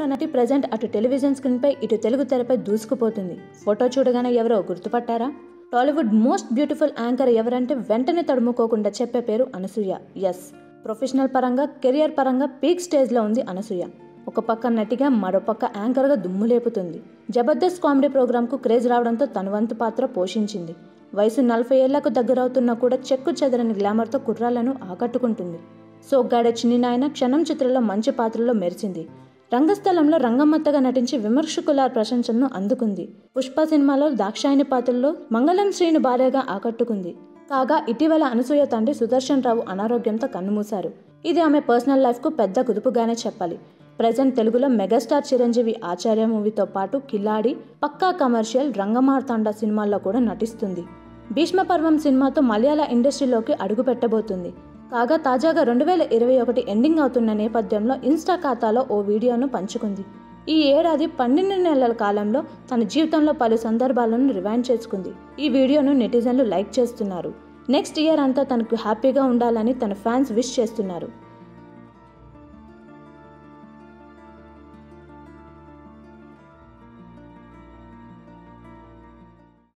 ఉన్న నటి ప్రజెంట్ అటు టెలివిజన్ స్క్రీన్పై ఇటు తెలుగు తెరపై దూసుకుపోతుంది ఫోటో చూడగానే ఎవరో గుర్తుపట్టారా టాలీవుడ్ మోస్ట్ బ్యూటిఫుల్ యాంకర్ ఎవరంటే వెంటనే తడుముకోకుండా చెప్పే పేరు అనసూయ ఎస్ ప్రొఫెషనల్ పరంగా కెరియర్ పరంగా పీక్ స్టేజ్లో ఉంది అనసూయ ఒక పక్క నటిగా మరోపక్క యాంకర్గా దుమ్ము లేపుతుంది జబర్దస్త్ కామెడీ ప్రోగ్రాంకు క్రేజ్ రావడంతో తన వంతు పాత్ర పోషించింది వయసు నలభై ఏళ్లకు దగ్గరవుతున్నా కూడా చెక్కు చెదరని గ్లామర్తో కుర్రాళ్లను ఆకట్టుకుంటుంది సోగ్గాడే చిన్ని నాయన క్షణం చిత్రంలో మంచి పాత్రలో మెరిచింది రంగస్థలంలో రంగమ్మత్తగా నటించి విమర్శకుల ప్రశంసలను అందుకుంది పుష్ప సినిమాలో దాక్షాయని పాత్రలో మంగళం శ్రీని భార్యగా ఆకట్టుకుంది కాగా ఇటీవల అనసూయ తండ్రి సుదర్శన్ రావు అనారోగ్యంతో కన్నుమూశారు ఇది ఆమె పర్సనల్ లైఫ్కు పెద్ద కుదుపుగానే చెప్పాలి ప్రజెంట్ తెలుగులో మెగాస్టార్ చిరంజీవి ఆచార్య మూవీతో పాటు కిలాడి పక్కా కమర్షియల్ రంగమార్తాండ సినిమాల్లో కూడా నటిస్తుంది భీష్మ పర్వం సినిమాతో మలయాళ ఇండస్ట్రీలోకి అడుగుపెట్టబోతుంది కాగా తాజాగా రెండు వేల ఇరవై ఒకటి ఎండింగ్ అవుతున్న నేపథ్యంలో ఇన్స్టా ఖాతాలో ఓ వీడియోను పంచుకుంది ఈ ఏడాది పన్నెండు నెలల కాలంలో తన జీవితంలో పలు సందర్భాలను రివైండ్ చేసుకుంది ఈ వీడియోను నెటిజన్లు లైక్ చేస్తున్నారు నెక్స్ట్ ఇయర్ అంతా తనకు హ్యాపీగా ఉండాలని తన ఫ్యాన్స్ విష్ చేస్తున్నారు